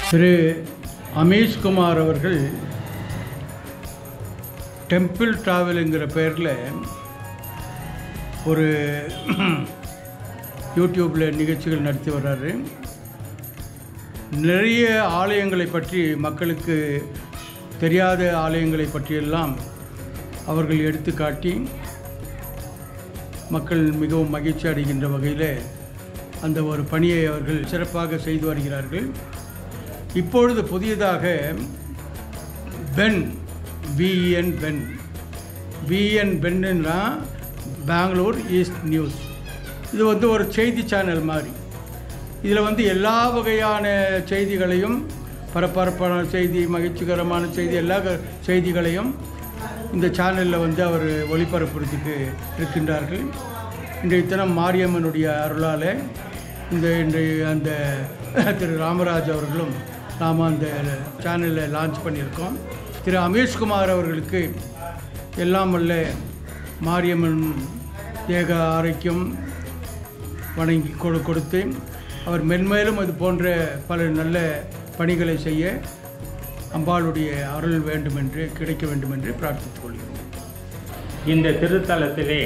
திரு அமீஷ்குமார் அவர்கள் டெம்பிள் ட்ராவலுங்கிற பேரில் ஒரு யூடியூப்பில் நிகழ்ச்சிகள் நடத்தி வர்றாரு நிறைய ஆலயங்களை பற்றி மக்களுக்கு தெரியாத ஆலயங்களை பற்றியெல்லாம் அவர்கள் எடுத்து காட்டி மக்கள் மிகவும் மகிழ்ச்சி அடைகின்ற வகையில் அந்த ஒரு பணியை அவர்கள் சிறப்பாக செய்து வருகிறார்கள் இப்பொழுது புதியதாக பென் B N B N Bangalore east news இது வந்து ஒரு செய்தி சேனல் மாதிரி இதில் வந்து எல்லா வகையான செய்திகளையும் பரபரப்பான செய்தி மகிழ்ச்சிகரமான செய்தி எல்லா க- செய்திகளையும் இந்த சேனலில் வந்து அவர் ஒளிபரப்புறதுக்கு இருக்கின்றார்கள் இன்றைய தினம் மாரியம்மனுடைய அருளால் இந்த இன்றைய அந்த திரு ராமராஜ் அவர்களும் நாம் அந்த சேனலில் லான்ச் பண்ணியிருக்கோம் திரு அமீஷ்குமார் அவர்களுக்கு எல்லாம் வல்ல மாரியம்மன் தேக ஆரோக்கியம் வணங்கி கொடு கொடுத்து அவர் மென்மேலும் அது போன்ற பல நல்ல பணிகளை செய்ய அம்பாளுடைய அருள் வேண்டும் என்று கிடைக்க வேண்டும் என்று பிரார்த்தித்துக் கொள்கிறோம் இந்த திருத்தலத்திலே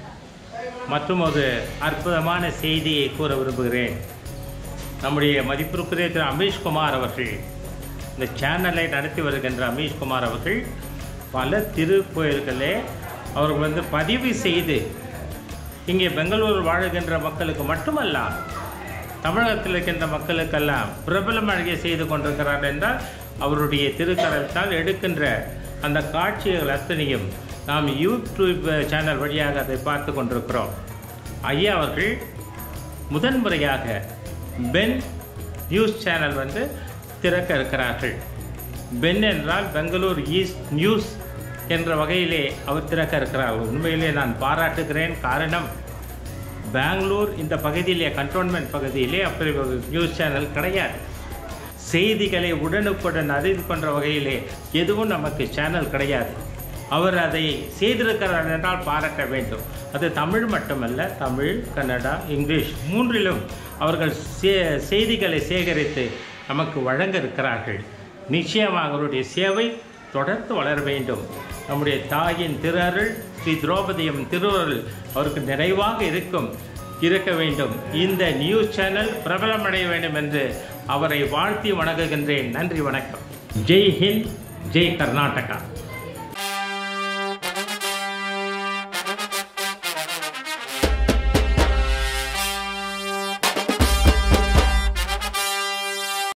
மற்றும் ஒரு அற்புதமான செய்தியை கூற விரும்புகிறேன் நம்முடைய மதிப்பிற்குரிய திரு அமீஷ்குமார் அவர்கள் இந்த சேனலை நடத்தி வருகின்ற அமீஷ்குமார் அவர்கள் பல திருக்கோயில்களே அவர்கள் வந்து பதிவு செய்து இங்கே பெங்களூர் வாழுகின்ற மக்களுக்கு மட்டுமல்ல தமிழகத்தில் இருக்கின்ற மக்களுக்கெல்லாம் பிரபலம் அழகிய செய்து கொண்டிருக்கிறார் என்றால் அவருடைய திருக்கரத்தால் எடுக்கின்ற அந்த காட்சிகள் அத்தனையும் நாம் யூடியூப் சேனல் வழியாக அதை பார்த்து கொண்டிருக்கிறோம் ஐயா அவர்கள் முதன்முறையாக பென் நியூஸ் சேனல் வந்து திறக்க இருக்கிறார்கள் பென் என்றால் பெங்களூர் ஈஸ்ட் நியூஸ் என்ற வகையிலே அவர் திறக்க இருக்கிறார் உண்மையிலே நான் பாராட்டுகிறேன் காரணம் பெங்களூர் இந்த பகுதியிலே கண்டோன்மெண்ட் பகுதியிலே அப்படி ஒரு நியூஸ் சேனல் கிடையாது செய்திகளை உடனுக்குடன் அறிந்து கொண்ட வகையிலே எதுவும் நமக்கு சேனல் கிடையாது அவர் அதை செய்திருக்கிறார் என்றால் பாராட்ட வேண்டும் அது தமிழ் மட்டுமல்ல தமிழ் கன்னடா இங்கிலீஷ் மூன்றிலும் அவர்கள் சே செய்திகளை சேகரித்து நமக்கு வழங்க இருக்கிறார்கள் நிச்சயமாக அவருடைய சேவை தொடர்ந்து வளர வேண்டும் நம்முடைய தாயின் திருஅருள் ஸ்ரீ திரௌபதியம் திருவருள் அவருக்கு நிறைவாக இருக்கும் இருக்க வேண்டும் இந்த நியூஸ் சேனல் பிரபலமடைய வேண்டும் என்று அவரை வாழ்த்தி வணங்குகின்றேன் நன்றி வணக்கம் ஜெய் ஹிந்த் ஜெய் கர்நாடகா